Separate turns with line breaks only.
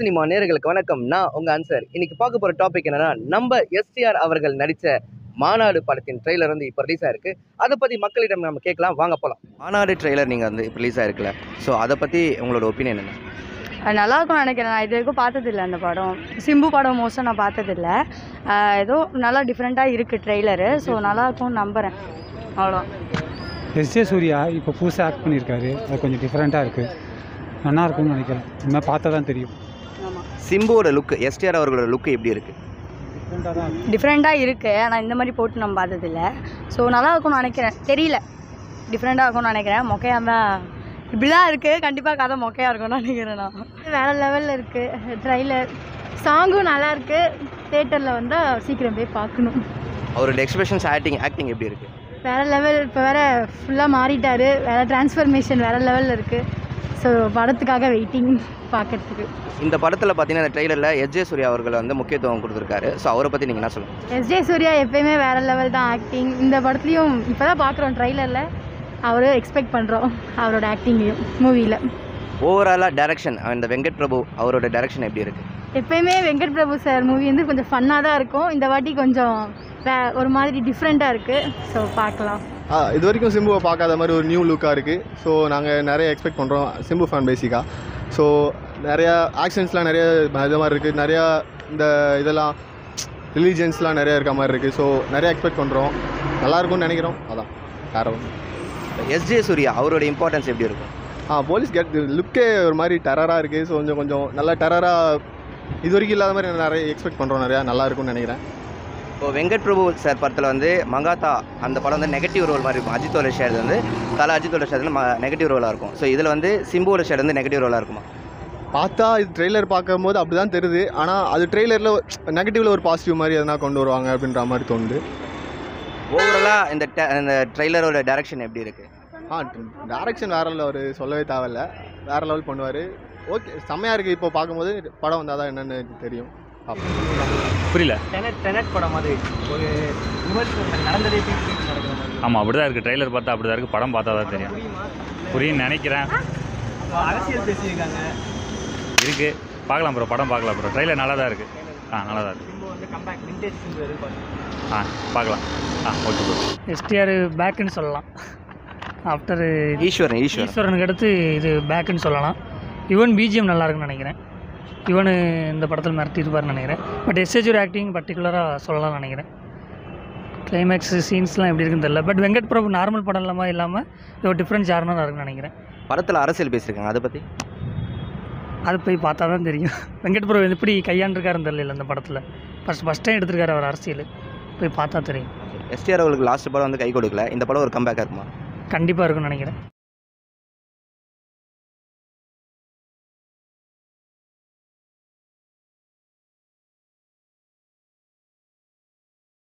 cinema நேயர்களுக்கு வணக்கம் நான் உங்க அன்சர் இன்னைக்கு பார்க்க போற டாபிக் என்னன்னா நம்ம எஸ்டிஆர் அவர்கள் நடிச்ச மாநாடு படத்தின் ட்ரெய்லர் வந்து இப்போ ரிலீஸ் ஆயிருக்கு அதை பத்தி மக்களிடம் நம்ம கேட்கலாம் வாங்க போலாம் மாநாடு ட்ரெய்லர் நீங்க வந்து இப்போ ரிலீஸ் ஆயிருக்குல்ல ஸோ அதை பத்தி உங்களோட ஒப்பீனியன் என்ன
அது நல்லா இருக்கும்னு நினைக்கிறேன் நான் இது வரைக்கும் பார்த்ததில்ல அந்த படம் சிம்பு படம் மோஸ்ட்டாக நான் பார்த்ததில்ல ஆஹ் ஏதோ நல்லா டிஃப்ரெண்ட்டாக இருக்குது ட்ரெய்லரு ஸோ நல்லா இருக்கும்னு நம்புகிறேன் அவ்வளோ
எஸ் ஜே சூர்யா இப்போ புதுசாக ஆக்ட் பண்ணியிருக்காரு அது கொஞ்சம் டிஃப்ரெண்ட்டாக இருக்குது நல்லா இருக்கும்னு நினைக்கிறேன் இனிமேல் பார்த்தா தான் தெரியும்
ஆமாம்
சிம்புவோட லுக் எஸ்டிஆர் அவர்களோட லுக் எப்படி இருக்கு
டிஃப்ரெண்ட்டாக தான்
டிஃப்ரெண்ட்டாக இருக்குது ஆனால் இந்த மாதிரி போட்டு நம்ம பார்த்ததில்ல ஸோ நல்லா இருக்கும்னு நினைக்கிறேன் தெரியல டிஃப்ரெண்ட்டாக இருக்கும்னு நினைக்கிறேன் மொக்கையாக தான் இப்படி தான் இருக்குது கண்டிப்பாக கதை மொக்கையாக இருக்கும்னு நினைக்கிறேன் நான்
வேறு லெவலில் இருக்குது ட்ரைலர் சாங்கும் நல்லா இருக்கு தேட்டரில் வந்தால் சீக்கிரம் போய் பார்க்கணும்
அவரோட எக்ஸ்பிரஷன்ஸ் ஆக்டிங் ஆக்டிங் எப்படி இருக்கு
வேறு லெவல் இப்போ வேறு ஃபுல்லாக மாறிட்டாரு வேறு டிரான்ஸ்ஃபர்மேஷன் வேறு லெவலில் இருக்குது ஸோ படத்துக்காக வெயிட்டிங் பார்க்கறதுக்கு
இந்த படத்தில் பார்த்தீங்கன்னா இந்த ட்ரெய்லரில் எஸ்ஜே சூர்யா அவர்கள் வந்து முக்கியத்துவம் கொடுத்துருக்காரு ஸோ அவரை பற்றி நீங்கள் என்ன சொல்லுங்கள்
எஸ்ஜே சூர்யா எப்பயுமே வேறு லெவல் தான் ஆக்டிங் இந்த படத்துலையும் இப்போ தான் பார்க்குறோம் ட்ரைலரில் அவரு எக்ஸ்பெக்ட் பண்ணுறோம் அவரோட ஆக்டிங்கையும் மூவியில்
ஓவராலாக டைரக்ஷன் இந்த வெங்கட் பிரபு அவரோட டைரக்ஷன் எப்படி இருக்கு
எப்பயுமே வெங்கட் பிரபு சார் மூவி வந்து கொஞ்சம் ஃபன்னாக தான் இருக்கும் இந்த வாட்டி கொஞ்சம் வே ஒரு மாதிரி டிஃப்ரெண்ட்டாக இருக்குது ஸோ பார்க்கலாம்
ஆ இது வரைக்கும் சிம்புவை பார்க்காத மாதிரி ஒரு நியூ லுக்காக இருக்குது ஸோ நாங்கள் நிறைய எக்ஸ்பெக்ட் பண்ணுறோம் சிம்பு ஃபேன் பேசிக்காக ஸோ நிறையா ஆக்ஷன்ஸ்லாம் நிறைய இது மாதிரி இருக்குது நிறையா இந்த இதெல்லாம் ரிலீஜியன்ஸ்லாம் நிறைய இருக்க மாதிரி இருக்குது ஸோ நிறைய எக்ஸ்பெக்ட் பண்ணுறோம் நல்லாயிருக்கும்னு நினைக்கிறோம் அதான் வேற ஒன்று
எஸ்ஜே சூர்யா அவரோட இம்பார்ட்டன்ஸ் எப்படி இருக்கும்
ஆ போலீஸ் கெட் லுக்கே ஒரு மாதிரி டெரராக இருக்குது ஸோ கொஞ்சம் கொஞ்சம் நல்லா டெரராக இது வரைக்கும் இல்லாத மாதிரி நிறைய எக்ஸ்பெக்ட் பண்ணுறோம் நிறையா நல்லா இருக்கும்னு நினைக்கிறேன்
இப்போ வெங்கட் பிரபு சார் படத்தில் வந்து மங்காத்தா அந்த படம் வந்து நெகட்டிவ் ரோல் மாதிரி இருக்கும் அஜித்தோட ஷேர் வந்து தலை அஜித்தோட ஷேர் வந்து நெகட்டிவ் ரோலாக இருக்கும் ஸோ இதில் வந்து சிம்புவோட ஷேர் வந்து நெகட்டிவ் ரோலாக இருக்குமா
பார்த்தா இது ட்ரெய்லர் பார்க்கும்போது அப்படி தான் தெரியுது ஆனால் அது ட்ரெய்லரில் நெகட்டிவில் ஒரு பாசிட்டிவ் மாதிரி எதனா கொண்டு வருவாங்க அப்படின்ற மாதிரி தோணுது
ஓவராலாக இந்த ta- இந்த ட்ரெய்லரோட டைரக்ஷன் எப்படி இருக்குது
ஆ டேரக்ஷன் வேற லெவல் அவர் சொல்லவே தேவையில்ல வேற லெவல் பண்ணுவார் ஓகே செம்மையாக இருக்குது இப்போ பார்க்கும்போது படம் வந்தால் தான் என்னென்னு தெரியும் பார்ப்போம்
புரியல
டெனட் டெனட் படம் மாதிரி ஒரு விமர்சனம் நடந்ததே திருப்பி நடக்கிற மாதிரி
ஆமாம் அப்படி தான் இருக்குது ட்ரெய்லர் பார்த்தா அப்படி தான் இருக்குது படம் பார்த்தா தான் தெரியும் புரியும்னு நினைக்கிறேன்
இப்போ அரசியல் பேசியிருக்காங்க
இருக்குது பார்க்கலாம் ப்ரோ படம் பார்க்கலாம் ப்ரோ ட்ரெய்லர் நல்லா தான் இருக்குது ஆ நல்லா தான் இருக்குது
சிம்பு வந்து கம்பேக் விண்டேஜ் சிம்பு எதிர்பார்க்குறேன்
ஆ பார்க்கலாம் ஆ ஓகே ப்ரோ
எஸ்டிஆர் பேக்குன்னு சொல்லலாம் ஆஃப்டர்
ஈஸ்வரன் ஈஸ்வரன்
ஈஸ்வரனுக்கு அடுத்து இது பேக்குன்னு சொல்லலாம் யுவன் பிஜிஎம் நல்லா இருக்குன்னு நினைக்கிறேன் யுவன் இந்த படத்தில் மிரட்டிருப்பார்னு நினைக்கிறேன் பட் எஸ்ஏஜூர் ஆக்டிங் பர்டிகுலராக சொல்லலாம்னு நினைக்கிறேன் கிளைமேக்ஸ் சீன்ஸ்லாம் எப்படி இருக்குன்னு தெரியல பட் வெங்கட் பிரபு நார்மல் படம் இல்லாமல் இல்லாமல் இது ஒரு டிஃப்ரெண்ட் ஜார்னாக இருக்குன்னு நினைக்கிறேன்
படத்தில் அரசியல் பேசியிருக்காங்க அதை பற்றி
அது போய் பார்த்தா தான் தெரியும் வெங்கட் பிரபு எப்படி கையாண்டிருக்காருன்னு தெரியல இந்த படத்தில் ஃபஸ்ட் ஃபஸ்ட் டைம் எடுத்திருக்காரு அவர் அரசியல் போய் பார்த்தா தெரியும்
எஸ்டிஆர் அவர்களுக்கு லாஸ்ட் படம் வந்து கை கொடுக்கல இந்த படம் ஒரு கம்பேக்காக இருக்குமா
கண்டிப்பாக இருக்கும்னு நினைக்கிறேன்